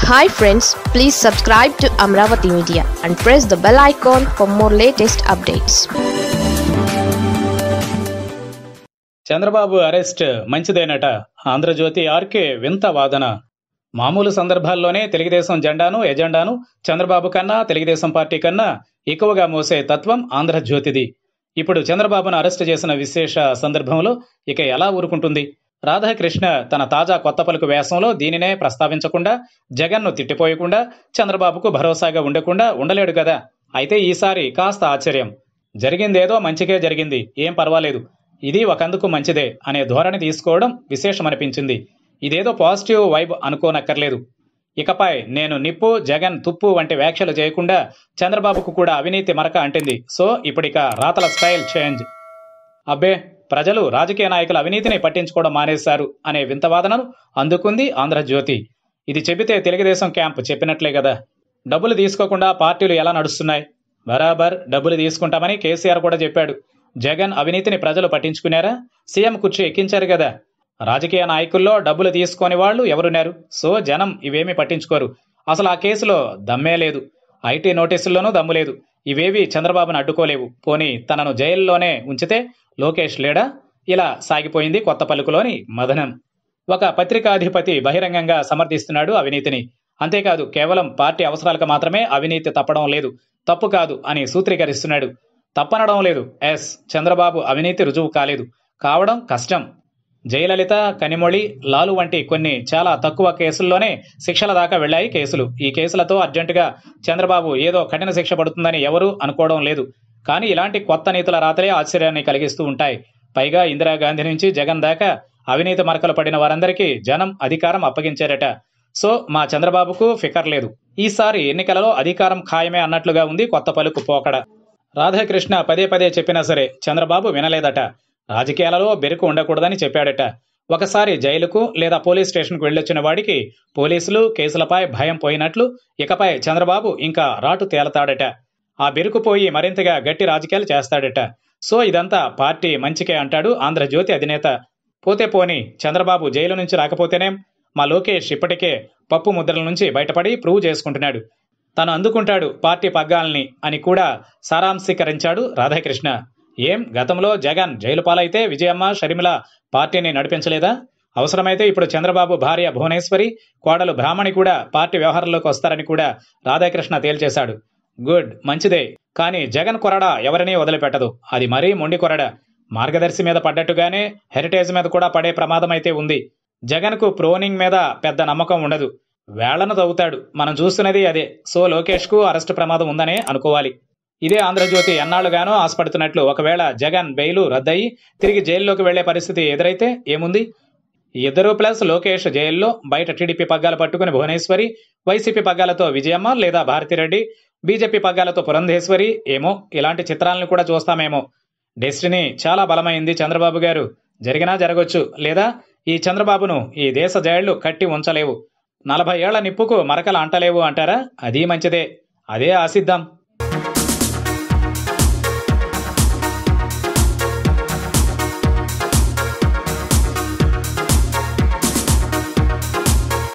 hi friends please subscribe to Amaravati media and press the bell icon for more latest updates Chandrababu arrest మంచిదేనట Andhrajyothi RK వింత వాదన మామూలు సందర్భాల్లోనే తెలుగుదేశం జెండాను ఎజెండాను చంద్రబాబు కన్నా తెలుగుదేశం పార్టీ కన్నా ఎక్కువగా మోసే తత్వం ఆంధ్రజ్యోతిది ఇప్పుడు చంద్రబాబును అరెస్ట్ చేసిన విశేష సందర్భంలో ఇక ఎలా ఊరుకుంటుంది రాధాకృష్ణ తన తాజా కొత్త పలుకు వ్యాసంలో దీనినే ప్రస్తావించకుండా జగన్ను తిట్టిపోయకుండా చంద్రబాబుకు భరోసాగా ఉండకుండా ఉండలేడు కదా అయితే ఈసారి కాస్త ఆశ్చర్యం జరిగిందేదో మంచికే జరిగింది ఏం పర్వాలేదు ఇది ఒకందుకు మంచిదే అనే ధోరణి తీసుకోవడం విశేషమనిపించింది ఇదేదో పాజిటివ్ వైబ్ అనుకోనక్కర్లేదు ఇకపై నేను నిప్పు జగన్ తుప్పు వంటి వ్యాఖ్యలు చేయకుండా చంద్రబాబుకు కూడా అవినీతి మరక అంటింది సో ఇప్పుడిక రాతల స్టైల్ చేంజ్ అబ్బే ప్రజలు రాజకీయ నాయకుల అవినీతిని పట్టించుకోవడం మానేశారు అనే వింత వాదనను అందుకుంది ఆంధ్రజ్యోతి ఇది చెబితే తెలుగుదేశం క్యాంప్ చెప్పినట్లే కదా డబ్బులు తీసుకోకుండా పార్టీలు ఎలా నడుస్తున్నాయి బరాబర్ డబ్బులు తీసుకుంటామని కేసీఆర్ కూడా చెప్పాడు జగన్ అవినీతిని ప్రజలు పట్టించుకున్నారా సీఎం కుర్చీ ఎక్కించారు కదా రాజకీయ నాయకుల్లో డబ్బులు తీసుకొని వాళ్ళు ఎవరున్నారు సో జనం ఇవేమీ పట్టించుకోరు అసలు ఆ కేసులో దమ్మే లేదు ఐటీ నోటీసుల్లోనూ దమ్ము లేదు ఇవేవి చంద్రబాబును అడ్డుకోలేవు పోనీ తనను జైల్లోనే ఉంచితే లోకేష్ లేడా ఇలా సాగిపోయింది కొత్త పలుకులోని మదనం ఒక పత్రికాధిపతి బహిరంగంగా సమర్థిస్తున్నాడు అవినీతిని అంతేకాదు కేవలం పార్టీ అవసరాలకు మాత్రమే అవినీతి తప్పడం లేదు తప్పు కాదు అని సూత్రీకరిస్తున్నాడు తప్పనడం లేదు ఎస్ చంద్రబాబు అవినీతి రుజువు కాలేదు కావడం కష్టం జయలలిత కనిమొళి లాలు వంటి కొన్ని చాలా తక్కువ కేసుల్లోనే శిక్షల దాకా వెళ్లాయి కేసులు ఈ కేసులతో అర్జెంటుగా చంద్రబాబు ఏదో కఠిన శిక్ష పడుతుందని ఎవరూ అనుకోవడం లేదు కానీ ఇలాంటి కొత్త నీతుల రాతలే ఆశ్చర్యాన్ని కలిగిస్తూ ఉంటాయి పైగా ఇందిరాగాంధీ నుంచి జగన్ దాకా అవినీతి మరకలు పడిన వారందరికీ జనం అధికారం అప్పగించారట సో మా చంద్రబాబుకు ఫికర్ లేదు ఈసారి ఎన్నికలలో అధికారం ఖాయమే అన్నట్లుగా ఉంది కొత్త పలుకు పోకడ రాధాకృష్ణ పదే పదే చెప్పినా సరే చంద్రబాబు వినలేదట రాజకీయాలలో బెరుకు ఉండకూడదని చెప్పాడట ఒకసారి జైలుకు లేదా పోలీస్ స్టేషన్కు వెళ్ళొచ్చిన వాడికి పోలీసులు కేసులపై భయం పోయినట్లు ఇకపై చంద్రబాబు ఇంకా రాటు తేలతాడట ఆ బెరుకు పోయి మరింతగా గట్టి రాజకీయాలు చేస్తాడట సో ఇదంతా పార్టీ మంచికే అంటాడు ఆంధ్రజ్యోతి అధినేత పోతే పోని చంద్రబాబు జైలు నుంచి రాకపోతేనేం మా లోకేష్ ఇప్పటికే పప్పు ముద్రల నుంచి బయటపడి ప్రూవ్ చేసుకుంటున్నాడు తను అందుకుంటాడు పార్టీ పగ్గాల్ని అని కూడా సారాంశీకరించాడు రాధాకృష్ణ ఏం గతంలో జగన్ జైలు పాలైతే విజయమ్మ షర్మిల పార్టీని నడిపించలేదా అవసరమైతే ఇప్పుడు చంద్రబాబు భార్య భువనేశ్వరి కోడలు బ్రాహ్మణి కూడా పార్టీ వ్యవహారంలోకి వస్తారని కూడా రాధాకృష్ణ తేల్చేశాడు గుడ్ మంచిదే కానీ జగన్ కొరడ ఎవరినీ వదిలిపెట్టదు అది మరీ మొండి కొరడ మార్గదర్శి మీద పడ్డట్టుగానే హెరిటేజ్ మీద కూడా పడే ప్రమాదం అయితే ఉంది జగన్కు ప్రోనింగ్ మీద పెద్ద నమ్మకం ఉండదు వేళ్లను తవ్వుతాడు మనం చూస్తున్నది అదే సో లోకేష్కు అరెస్టు ప్రమాదం ఉందనే అనుకోవాలి ఇదే ఆంధ్రజ్యోతి ఎన్నాళ్లుగానో ఆశపడుతున్నట్లు ఒకవేళ జగన్ బెయిలు రద్దయి తిరిగి జైల్లోకి వెళ్లే పరిస్థితి ఎదురైతే ఏముంది ఇద్దరు ప్లస్ లోకేష్ జైల్లో బయట టీడీపీ పగ్గాలు పట్టుకుని భువనేశ్వరి వైసీపీ పగ్గాలతో విజయమ్మ లేదా భారతిరెడ్డి బీజేపీ పగ్గాలతో పురంధేశ్వరి ఏమో ఇలాంటి చిత్రాలను కూడా చూస్తామేమో డెస్టినీ చాలా బలమైంది చంద్రబాబు గారు జరిగినా జరగొచ్చు లేదా ఈ చంద్రబాబును ఈ దేశ జైళ్లు కట్టి ఉంచలేవు నలభై ఏళ్ల నిప్పుకు మరకలు అంటలేవు అంటారా అది మంచిదే అదే ఆశిద్దాం